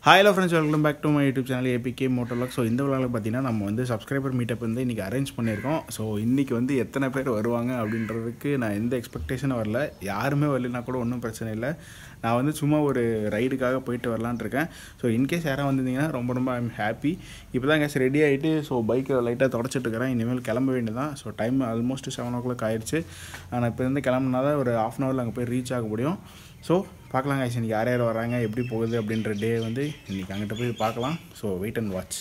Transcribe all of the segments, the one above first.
Hi hello friends welcome back to my YouTube channel APK motovlog so இந்த விழாவில் பார்த்தீங்கன்னா நம்ம வந்து சப்ஸ்கிரைபர் மீட்டப் வந்து இன்றைக்கி அரேஞ்ச் பண்ணியிருக்கோம் ஸோ இன்றைக்கி வந்து எத்தனை பேர் வருவாங்க அப்படின்றதுக்கு நான் எந்த எக்ஸ்பெக்டேஷனும் வரல யாருமே வரலனா கூட ஒன்றும் பிரச்சனை இல்லை நான் வந்து சும்மா ஒரு ரைடுக்காக போயிட்டு வரலான்ட்டு இருக்கேன் ஸோ இன்கேஸ் யாராவது வந்திருந்தீங்கன்னா ரொம்ப ரொம்ப ஐம் ஹாப்பி இப்போ தான் கேஸ் ரெடி ஆகிட்டு ஸோ பைக்கை லைட்டாக தொடச்சிட்டு இருக்கிறேன் இனிமேல் கிளம்ப வேண்டியதான் so time almost seven o'clock ஆயிடுச்சு நான் இப்போ இருந்து கிளம்புனா தான் ஒரு ஆஃப் அன் ஹவரில் அங்கே போய் ரீச் ஆக முடியும் ஸோ பார்க்கலாம் guys இன்றைக்கி யார் யார் வராங்க எப்படி போகுது அப்படின்ற டே வந்து இன்றைக்கி அங்கிட்ட போய் பார்க்கலாம் ஸோ வெயிட் அண்ட் வாட்ச்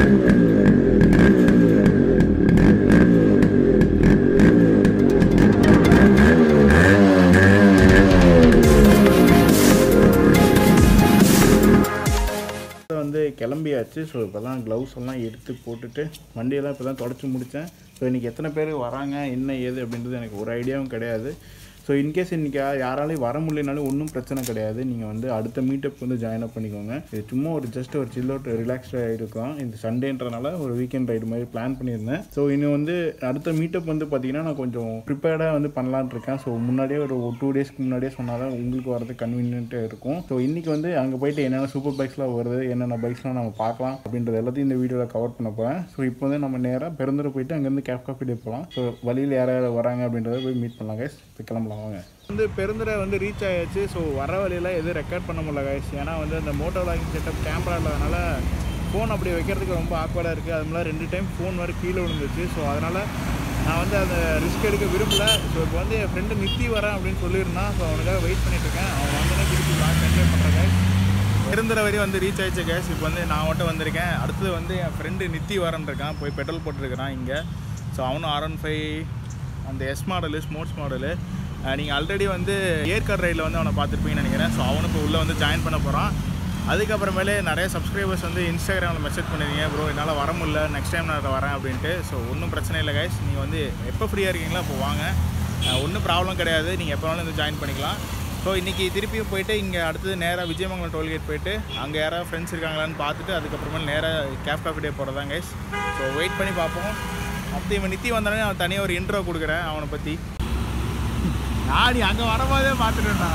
வந்து கிளம்பியாச்சு ஸோ இப்போ தான் க்ளவுஸ் எல்லாம் எடுத்து போட்டுட்டு வண்டியெல்லாம் இப்போ தான் தொடச்சி முடித்தேன் ஸோ இன்றைக்கி எத்தனை பேர் வராங்க என்ன ஏது அப்படின்றது எனக்கு ஒரு ஐடியாவும் கிடையாது ஸோ இன்கேஸ் இன்றைக்கி யாராலையும் வர முடியலனாலும் ஒன்றும் பிரச்சனை கிடையாது நீங்கள் வந்து அடுத்த மீட்டப் வந்து ஜாயின் அப் பண்ணிக்கோங்க இது சும்மா ஒரு ஜஸ்ட் ஒரு சில் அவுட் ரிலாக்ஸ்டாக இருக்கும் இந்த சண்டேன்றனால ஒரு வீக்கெண்ட் ரைடு மாதிரி பிளான் பண்ணியிருந்தேன் ஸோ இன்னும் வந்து அடுத்த மீட்டப் வந்து பார்த்தீங்கன்னா நான் கொஞ்சம் ப்ரிப்பேர்டாக வந்து பண்ணலான்னு இருக்கேன் ஸோ முன்னாடியே ஒரு டூ டேஸ்க்கு முன்னாடியே சொன்னால் தான் உங்களுக்கு வரது கன்வீனியன்ட்டாக இருக்கும் ஸோ இன்றைக்கி வந்து அங்கே போயிட்டு என்னென்ன சூப்பர் பைக்ஸ்லாம் வருது என்னென்ன பைக்ஸ்லாம் நம்ம பார்க்கலாம் அப்படின்றது எல்லாத்தையும் இந்த வீடியோவில் கவர் பண்ண போகிறேன் ஸோ இப்போ வந்து நம்ம நேராக பெருந்துரை போயிட்டு அங்கேருந்து கேப் காஃபி டே போகலாம் ஸோ வழியில் யார் யார் வராங்க அப்படின்றத போய் மீட் பண்ணலாம் கைஸ் இப்போ கிளம்பலாம் வாங்க வந்து பெருந்துரை வந்து ரீச் ஆயாச்சு ஸோ வர வழியில் எதுவும் ரெக்கார்ட் பண்ண முடியல கைஸ் ஏன்னா வந்து அந்த மோட்டோ லாகிங் செட்டப் கேமரா இல்லாதனால ஃபோன் அப்படி வைக்கிறதுக்கு ரொம்ப ஆக்வர்டாக இருக்குது அது மாதிரி ரெண்டு டைம் ஃபோன் வர கீழே விழுந்துச்சு ஸோ அதனால் நான் வந்து அந்த ரிஸ்க் எடுக்க விரும்பல ஸோ இப்போ வந்து என் ஃப்ரெண்டு நித்தி வரேன் அப்படின்னு சொல்லியிருந்தான் ஸோ அவனுக்காக வெயிட் பண்ணிட்டு இருக்கேன் அவன் வந்தோடனே திருப்பி லாக் கண்டினியூ பண்ணுறேன் கைஸ் இருந்துற வரையும் வந்து ரீச் ஆயிடுச்சு கேஸ் இப்போ வந்து நான் மட்டும் வந்திருக்கேன் அடுத்தது வந்து என் ஃப்ரெண்டு நித்தி வரன் இருக்கான் போய் பெட்ரோல் போட்டுருக்கிறான் இங்கே ஸோ அவனும் ஆர் ஒன் ஃபைவ் அந்த எஸ் மாடலு ஸ்போர்ட்ஸ் மாடலு நீங்கள் ஆல்ரெடி வந்து ஏற்காடு ரைடில் வந்து அவனை பார்த்துருப்பீங்கன்னு நினைக்கிறேன் ஸோ அவனுக்கு உள்ளே வந்து ஜாயின் பண்ண போகிறான் அதுக்கப்புறமேலே நிறைய சப்ஸ்கிரைபர்ஸ் வந்து இன்ஸ்டாகிராமில் மெசேஜ் பண்ணிருக்கீங்க ப்ரோ என்னால் வர முடியல நெக்ஸ்ட் டைம் நான் வரேன் அப்படின்ட்டு ஸோ ஒன்றும் பிரச்சனை இல்லை கைஸ் நீங்கள் வந்து எப்போ ஃப்ரீயாக இருக்கீங்களோ அப்போ வாங்க ஒன்றும் ப்ராப்ளம் கிடையாது நீங்கள் எப்போ வேணாலும் வந்து ஜாயின் பண்ணிக்கலாம் ஸோ இன்றைக்கி திருப்பியும் போயிட்டு இங்கே அடுத்தது நேராக விஜயமங்கலம் டோல்கேட் போயிட்டு அங்கே யாராவது ஃப்ரெண்ட்ஸ் இருக்காங்களான்னு பார்த்துட்டு அதுக்கப்புறமா நேராக கேப் காஃபி டே போகிறதான் கைஸ் ஸோ வெயிட் பண்ணி பார்ப்போம் அப்போ இவன் நித்தி வந்தானே அவன் தனியாக ஒரு இன்ட்ரோ கொடுக்குறேன் அவனை பற்றி நாடி அங்கே வரும்போதே பார்த்துட்டேன்டா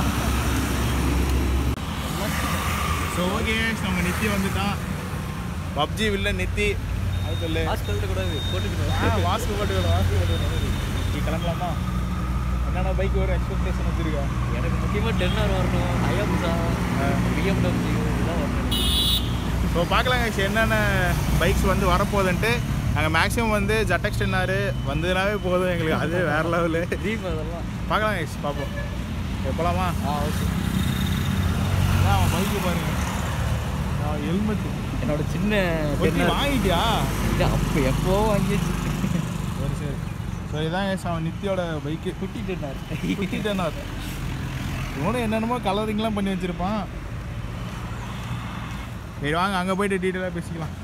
ஸோ ஓகே நம்ம நித்தி வந்துட்டான் பப்ஜி வில்ல நித்தி அது சொல்லு மாஸ்க் கழட்ட கூடாது போட்டுக்கணும் ஆ மாஸ்க் போட்டுக்கணும் மாஸ்க் போட்டுக்கணும் நீ கிளம்பலாமா என்னென்ன பைக் ஒரு எக்ஸ்பெக்டேஷன் வச்சுருக்கா எனக்கு முக்கியமாக டென்னர் வரணும் ஹயாபுசா பிஎம்டபிள்யூ இதெல்லாம் வரணும் ஸோ பார்க்கலாங்க guys, என்னென்ன பைக்ஸ் வந்து வரப்போகுதுன்ட்டு நாங்கள் மேக்ஸிமம் வந்து ஜட்டெக்ஸ் டென்னாரு வந்ததுனாவே போதும் எங்களுக்கு அது வேறு லெவலு ட்ரீம் அதெல்லாம் பார்க்கலாம் guys, பார்ப்போம் எப்போலாமா ஆ ஓகே அதான் அவன் பைக்கு பாருங்க ஹெல்மெட் என்னோட சின்ன ஒருத்தி டென்னர் வாங்கிட்டியா இது அப்போ எப்போ வாங்கிச்சு சரி சரி ஸோ இதான் guys, அவன் நித்தியோட பைக்கு குட்டி டென்னர் குட்டி டென்னார் இவனும் என்னென்னமோ கலரிங்லாம் பண்ணி வச்சுருப்பான் சரி வாங்க அங்கே போயிட்டு டீட்டெயிலாக பேசிக்கலாம்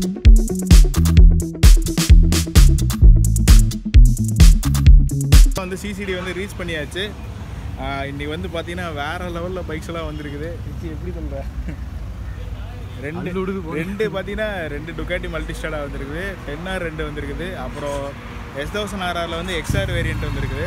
இப்போ வந்து சிசிடி வந்து ரீச் பண்ணியாச்சு ஆஹ் இன்னைக்கு வந்து பார்த்தீங்கன்னா வேற லெவலில் பைக்ஸ் எல்லாம் வந்திருக்குது நித்தி எப்படி சொல்ற ரெண்டு ரெண்டு பார்த்தீங்கன்னா ரெண்டு டுக்காட்டி மல்டி ஸ்டாடாக வந்திருக்குது டென்ஆர் ரெண்டு வந்திருக்குது அப்புறம் எஸ் தௌசண்ட் ஆர்ஆரில் வந்து எக்ஸ்ஆர் வேரியன்ட் வந்திருக்குது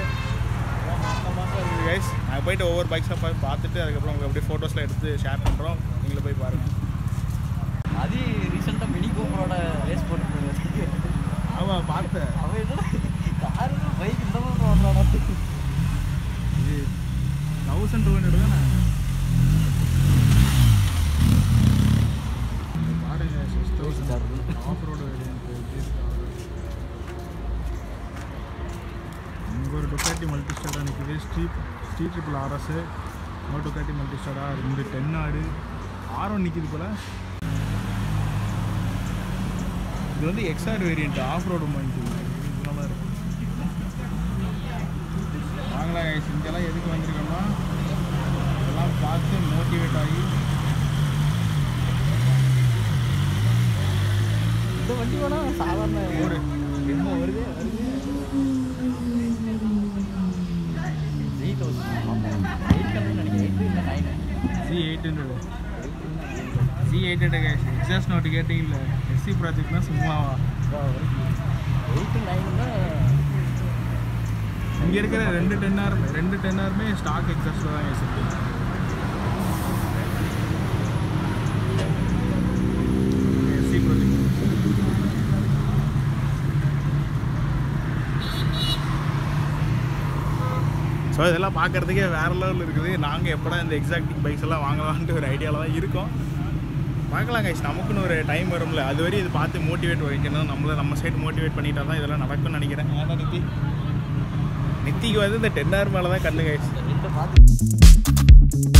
கைஸ் நாங்கள் போயிட்டு ஒவ்வொரு பைக்ஸாக போய் பார்த்துட்டு அதுக்கப்புறம் உங்களுக்கு அப்படியே ஃபோட்டோஸ்லாம் எடுத்து ஷேர் பண்ணுறோம் நீங்களும் போய் பாருங்கள் அது ரீசெண்டாக மினி கோமரோட ரேஸ் போட்டு ஆமாம் பார்த்தேன் அவன் என்ன காரு பைக் இந்த மாதிரி ஓடுறானா இது தௌசண்ட் டூ ஹண்ட்ரட் தானே பாருங்க சிக்ஸ் தௌசண்ட் ஆஃப் ரோடு இங்கே ஒரு டொக்காட்டி மல்டி ஸ்டாராக நிற்குது ஸ்ட்ரீட் ஸ்ட்ரீட் ட்ரிபிள் ஆர்எஸ் இன்னொரு டொக்காட்டி மல்டி ஸ்டாரா ரெண்டு டென் ஆடு ஆரம் நிற்கிது போல் இது வந்து எக்ஸ்ஆர் வேரியண்ட் ஆஃப் ரோடு மாதிரி நல்லா இருக்கு வாங்கலாம் guys. இங்கெல்லாம் எதுக்கு வந்திருக்கோம்னா இதெல்லாம் பார்த்து மோட்டிவேட் ஆகி இந்த வண்டி வேணா சாதாரண ஒரு என்ன வருது வருது எயிட் தௌசண்ட் ஆமாம் எயிட் ஹண்ட்ரட் நினைக்கிறேன் எயிட் இல்லை nine C eight hundred C eight hundred cash exhaust note கேட்டிங்கல்ல எஸ்சி ப்ராஜெக்ட்னா சும்மாவா எயிட் நைன்னா இங்கே இருக்கிற ரெண்டு டென்னார் ரெண்டு டென்னாருமே ஸ்டாக் எக்ஸாஸ்டில் தான் வச்சுருக்கு ஸோ இதெல்லாம் பார்க்குறதுக்கே வேறு லெவலில் இருக்குது நாங்கள் எப்படா இந்த எக்ஸாக்டிக் பைக்ஸ் எல்லாம் வாங்கலான்ட்டு ஒரு ஐடியாவில் தான் இருக்கோம் பார்க்கலாம் கைஸ் நமக்குன்னு ஒரு டைம் வரும்ல அது வரையும் இது பார்த்து மோட்டிவேட் வைக்கணும் நம்மள நம்ம சைடு மோட்டிவேட் பண்ணிட்டா தான் இதெல்லாம் நடக்கும்னு நினைக்கிறேன் ஏன்னா நித்தி நித்திக்கு வந்து இந்த டென் ஹவர் மேலே தான் கண்ணு கைஸ் ரெண்டு பார்த்து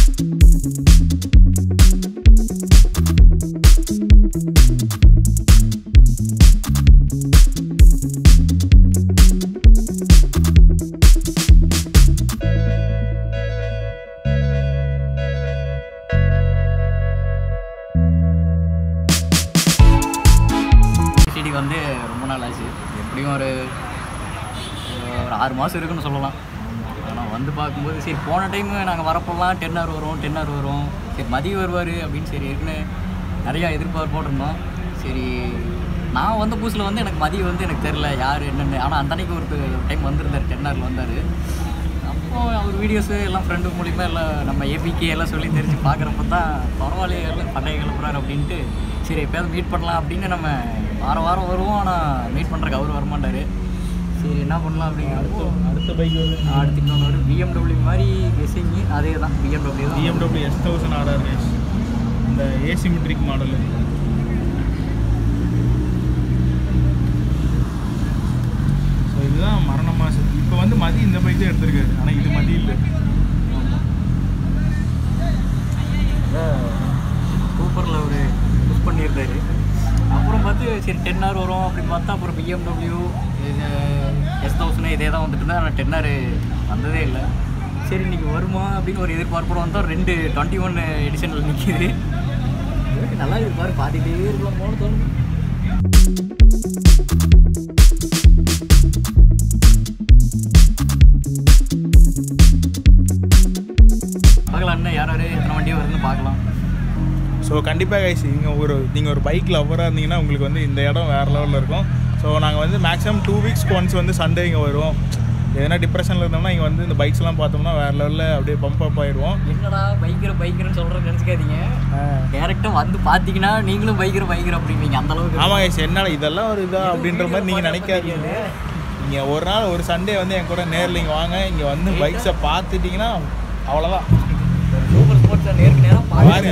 சிடிக்கு வந்து ரொம்ப நாள் ஆச்சு எப்படியும் ஒரு ஒரு ஆறு மாதம் இருக்குன்னு சொல்லலாம் ஆனால் வந்து பார்க்கும்போது சரி போன டைம் நாங்கள் வரப்போலாம் டென் ஹவர் வரும் டென் ஹவர் வரும் சரி மதியம் வருவார் அப்படின்னு சரி ஏற்கனவே நிறையா எதிர்பார்ப்போடு இருந்தோம் சரி நான் வந்த புதுசில் வந்து எனக்கு மதியம் வந்து எனக்கு தெரில யார் என்னென்னு ஆனால் அந்த அன்னைக்கு ஒரு டைம் வந்திருந்தார் டென் ஹவரில் வந்தார் அப்போ அவர் வீடியோஸு எல்லாம் ஃப்ரெண்டு மூலிமா எல்லாம் நம்ம ஏபிகே எல்லாம் சொல்லி தெரிஞ்சு பார்க்குறப்ப தான் பரவாயில்லையே எல்லாம் பண்டைய கிளப்புறாரு அப்படின்ட்டு சரி எப்போயாவது மீட் பண்ணலாம் அப்படின்னு நம்ம வாரம் வாரம் வருவோம் ஆனால் மீட் பண்ணுறக்கு அவர் வரமாட்டார் சரி என்ன பண்ணலாம் அப்படிங்கிறப்போ அடுத்த பைக் வந்து அடுத்து இன்னொன்று ஒரு பிஎம்டபிள்யூ மாதிரி எஸ்ஐங்கி அதே தான் பிஎம்டபிள்யூ தான் BMW S thousand RR guys இந்த ஏசிமெட்ரிக் மாடலு ஸோ இதுதான் மரண மாசம் இப்போ வந்து மதி இந்த பைக் தான் எடுத்திருக்காரு ஆனால் இது மதி இல்லை சூப்பரில் ஒரு புஷ் பண்ணியிருந்தாரு அப்புறம் பார்த்து சரி டென் ஹவர் வரும் அப்படின்னு பார்த்தா அப்புறம் பிஎம்டபிள்யூ எஸ் தௌசண்ட் இதே தான் வந்துட்டு இருந்தா ஆனால் டென் ஹவர் வந்ததே இல்லை சரி இன்னைக்கு வருமா அப்படின்னு ஒரு எதிர்பார்ப்போட வந்தோம் ரெண்டு டுவெண்ட்டி ஒன் எடிஷனில் நிற்கிது நல்லா இருக்கு பாரு பார்த்துட்டே இருக்கலாம் போன தோணும் பார்க்கலாம் இன்னும் யார் யார் எத்தனை வண்டி வருதுன்னு பார்க்கலாம் ஸோ கண்டிப்பாக கைஸ் நீங்கள் ஒரு நீங்கள் ஒரு பைக் லவ்வராக இருந்தீங்கன்னா உங்களுக்கு வந்து இந்த இடம் வேறு லெவலில் இருக்கும் ஸோ நாங்கள் வந்து மேக்ஸிமம் டூ வீக்ஸ் ஒன்ஸ் வந்து சண்டே இங்கே வருவோம் எதனா டிப்ரெஷனில் இருந்தோம்னா இங்கே வந்து இந்த பைக்ஸ்லாம் பார்த்தோம்னா வேறு லெவலில் அப்படியே பம்ப் அப் ஆயிடுவோம் என்னடா பைக்கர் பைக்கர்னு சொல்கிறேன்னு நினச்சிக்காதீங்க டேரெக்டாக வந்து பார்த்தீங்கன்னா நீங்களும் பைக்கர் பைக்கர் அப்படிம்பீங்க அந்த அளவுக்கு ஆமாம் கைஸ் என்னடா இதெல்லாம் ஒரு இதா அப்படின்ற மாதிரி நீங்கள் நினைக்காதீங்க நீங்கள் ஒரு நாள் ஒரு சண்டே வந்து என் கூட நேரில் இங்கே வாங்க இங்கே வந்து பைக்ஸை பார்த்துட்டிங்கன்னா அவ்வளோதான் சூப்பர் ஸ்போர்ட்ஸ் நேருக்கு நேரம் பாருங்க.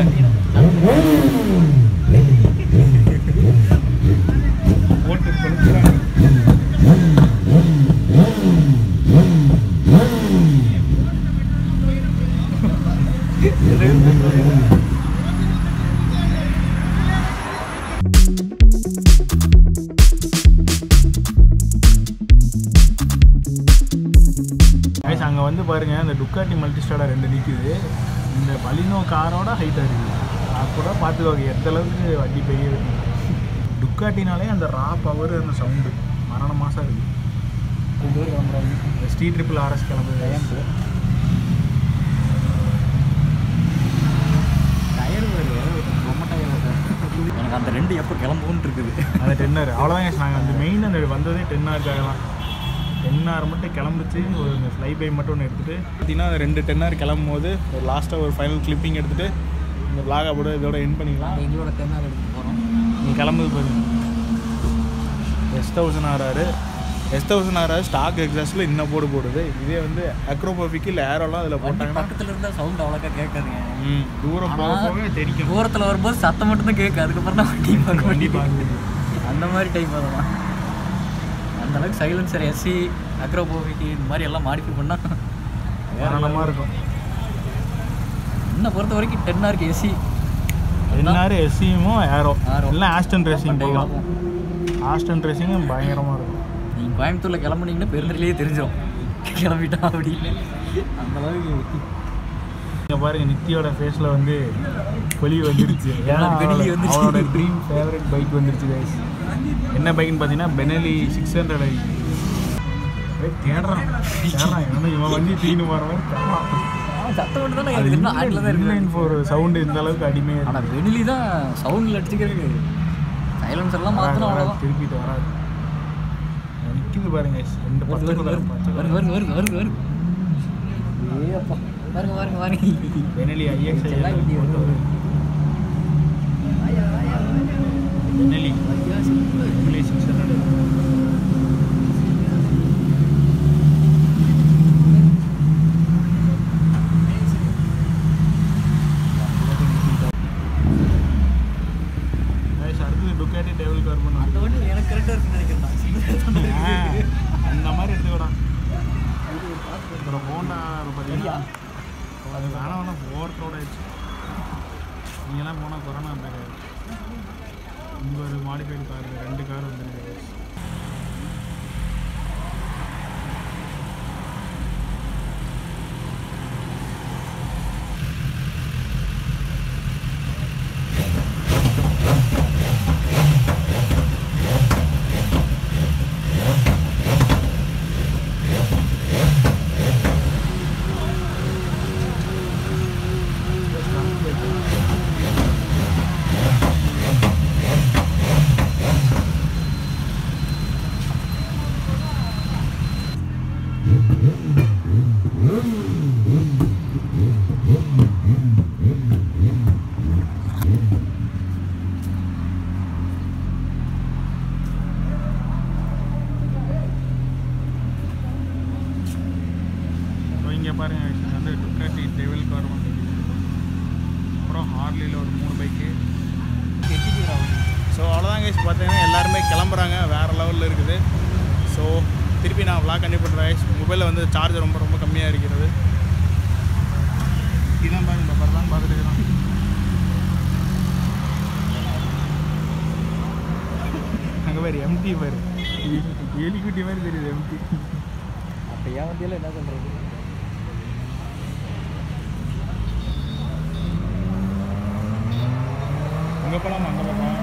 போட்டு கொளுத்துறாங்க கைஸ் அங்கே வந்து பாருங்க இந்த டுக்காட்டி மல்டிஸ்டாடா ரெண்டு நிற்குது இந்த பலினோ காரோட ஹைட்டாக இருக்குது அப்போ பார்த்துக்கோங்க எந்த அளவுக்கு வண்டி பெரிய வண்டி டுக்காட்டினாலே அந்த ரா பவர் அந்த சவுண்டு மரண மாதம் இருக்குது ஸ்ரீ ட்ரிபிள் ஆர்எஸ் கிளம்புது டயர் ரொம்ப டயர் எனக்கு அந்த ரெண்டு எப்போ கிளம்புன்னு இருக்குது அந்த டென்னர் அவ்வளோதான் guys, நாங்கள் அந்த மெயின் அந்த வந்ததே டென்னாருக்காக தான் டென்னார் மட்டும் கிளம்பிச்சு ஒரு ஃப்ளை பை மட்டும் ஒன்று எடுத்துகிட்டு பார்த்தீங்கன்னா அந்த ரெண்டு டென்னார் கிளம்பும் போது ஒரு லாஸ்ட்டாக ஒரு ஃபைனல் கிளிப்பிங் எடுத்துகிட்டு இந்த vlog கூட இதோட என் பண்ணிக்கலாம் எங்களோட தென்னார் எடுத்து போகிறோம் நீங்கள் கிளம்புது பாருங்க எஸ் தௌசண்ட் ஆறாரு எஸ் தௌசண்ட் ஆறாரு ஸ்டாக் எக்ஸாஸ்டில் இன்னும் போடு போடுது இதே வந்து அக்ரோபோஃபிக்கு இல்லை ஏரோலாம் அதில் வண்டி போட்டாங்கன்னா பக்கத்தில் இருந்தால் சவுண்ட் அவ்வளோக்கா கேட்காதுங்க ம் தூரம் போக போக தெரிக்கும் தூரத்தில் வரும்போது சத்தம் மட்டும் தான் கேட்கும் அதுக்கப்புறம் தான் வண்டி பார்க்க வண்டி வண்டி பார்க்க அந்த மாதிரி டைப் அதெல்லாம் அந்த அளவுக்கு சைலன்சர் எஸ்சி அக்ரோபோவிக்கு இந்த மாதிரி எல்லாம் மாடிஃபை பண்ணால் ஏராளமாக இருக்கும் என்னை பொறுத்த வரைக்கும் டென் ஆர்க்கு எஸ்சி எல்லாரும் எஸ்சியும் ஏரோ Aero. இல்லை ஆஸ்டன் ரேசிங் பண்டைய போகலாம் காலம். ஆஸ்டன் ரேசிங்கும் பயங்கரமாக இருக்கும் நீங்கள் கோயம்புத்தூரில் கிளம்புனீங்கன்னா பெருந்தரிலேயே தெரிஞ்சிடும் கிளம்பிட்டா அப்படின்னு அந்த அளவுக்கு இங்கே பாருங்க நித்தியோட ஃபேஸில் வந்து பொலி வந்துருச்சு ஏன்னா வெள்ளி அவளோட- வந்துருச்சு. அவளோட ட்ரீம் ஃபேவரட் பைக் வந்துருச்சு கைஸ் என்ன பைக்னு பார்த்தீங்கன்னா பெனலி சிக்ஸ் ஹண்ட்ரட் ஐ தேடுறான் தேடுறான் ஏன்னா இவன் வண்டி தீனு போகிற மாதிரி தேடுறான். சத்தம் மட்டும் தான் அது எனக்கு இன்னும் ஆட்டில் தான் இன்லைன் இருக்கு ஃபோர் சவுண்டு இந்த அளவுக்கு அடிமையாக இருக்கு. ஆனால் வெளிலி தான் சவுண்டில் அடிச்சுக்கிறதுக்கு சைலன்சர் எல்லாம் வராது, மாற்றணும் வராது, அவ்வளோதான் திருப்பிட்டு வராது நிற்கிது பாருங்க guys. ரெண்டு வருது பத்து வருது வருது வருது வருது வருது வருது வருது ஏப்பா பாருங்க பாருங்க பாருங்க பெனலி ஐஎக்ஸ் செல்லாய் வண்டி வருது. Benelli Benelli six hundred Ducati டேபிள் கார்பன் அந்த வண்டி எனக்கு கரெக்டாக இருக்குன்னு நினைக்கிறேன் அந்த மாதிரி எடுத்துக்கூடா அப்புறம் ஹோண்டா பார்த்தீங்கன்னா அது வேணாம் வேணாம் ஓவர் க்ரௌட் ஆயிடுச்சு நீங்களாம் போனால் கொரோனா தெரியாது இங்கே ஒரு மாடிஃபைடு கார் ரெண்டு கார் வந்துருக்கு ஸோ இங்கே பாருங்க இது வந்து டுக்காட்டி டெவில் கார் வந்து அப்புறம் ஹார்லியில் ஒரு மூணு பைக்கு ஸோ அவ்வளோதான் கைஸ் பார்த்தீங்கன்னா எல்லாருமே கிளம்புறாங்க வேறு லெவலில் இருக்குது ஸோ திருப்பி நான் vlog கண்டிப்பாக பண்ணுறேன் மொபைலில் வந்து சார்ஜ் ரொம்ப ரொம்ப கம்மியாக இருக்கிறது இதான் பாருங்க இந்த படம் தான் பார்த்துட்டு இருக்கிறோம் அங்கே பாரு எம்டி பாரு எலிக்குட்டி மாதிரி தெரியுது எம்டி அப்போ என் வண்டியில் என்ன பண்ணுறது அங்கே போகலாமா அங்கே போகலாம்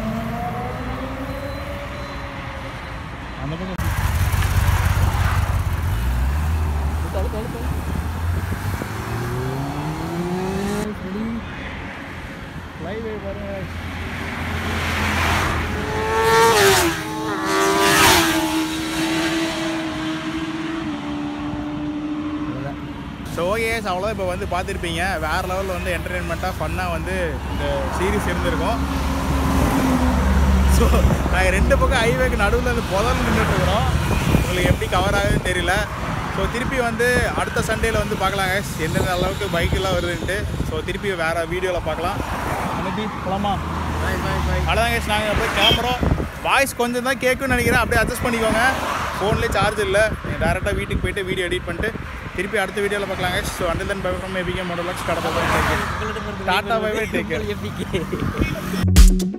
அந்த பக்கம் அடுத்து அடுத்து அடுத்து ஃப்ளைவே பாருங்க ஸோ ஓகே அவ்வளோ இப்போ வந்து பார்த்துருப்பீங்க வேறு லெவலில் வந்து என்டர்டெயின்மெண்ட்டாக ஃபன்னாக வந்து இந்த சீரிஸ் இருந்திருக்கும் ஸோ நாங்கள் ரெண்டு பக்கம் ஹைவேக்கு நடுவில் இந்த புதல் நின்றுட்டு இருக்கிறோம் உங்களுக்கு எப்படி கவர் ஆகுதுன்னு தெரியல ஸோ திருப்பி வந்து அடுத்த சண்டேல வந்து பார்க்கலாம் guys எந்தெந்த அளவுக்கு பைக்கெல்லாம் வருதுன்ட்டு ஸோ திருப்பி வேறு வீடியோவில் பார்க்கலாம் அனுப்பி போலாமா பாய் பாய் பாய் அவ்வளோதான் கேஸ் நாங்கள் அப்படியே கிளம்புறோம் வாய்ஸ் கொஞ்சம் தான் கேட்கும்னு நினைக்கிறேன் அப்படியே அட்ஜஸ்ட் பண்ணிக்கோங்க ஃபோன்லேயே சார்ஜ் இல்லை டேரெக்டாக வீட்டுக்கு போயிட்டு வீடியோ எடிட் பண்ணிட்டு திருப்பி அடுத்த வீடியோவில் பார்க்கலாம் guys so until then bye from APK moto vlogs கடத்த போய் டாட்டா பை பை டேக் கேர் எப்படிக்கு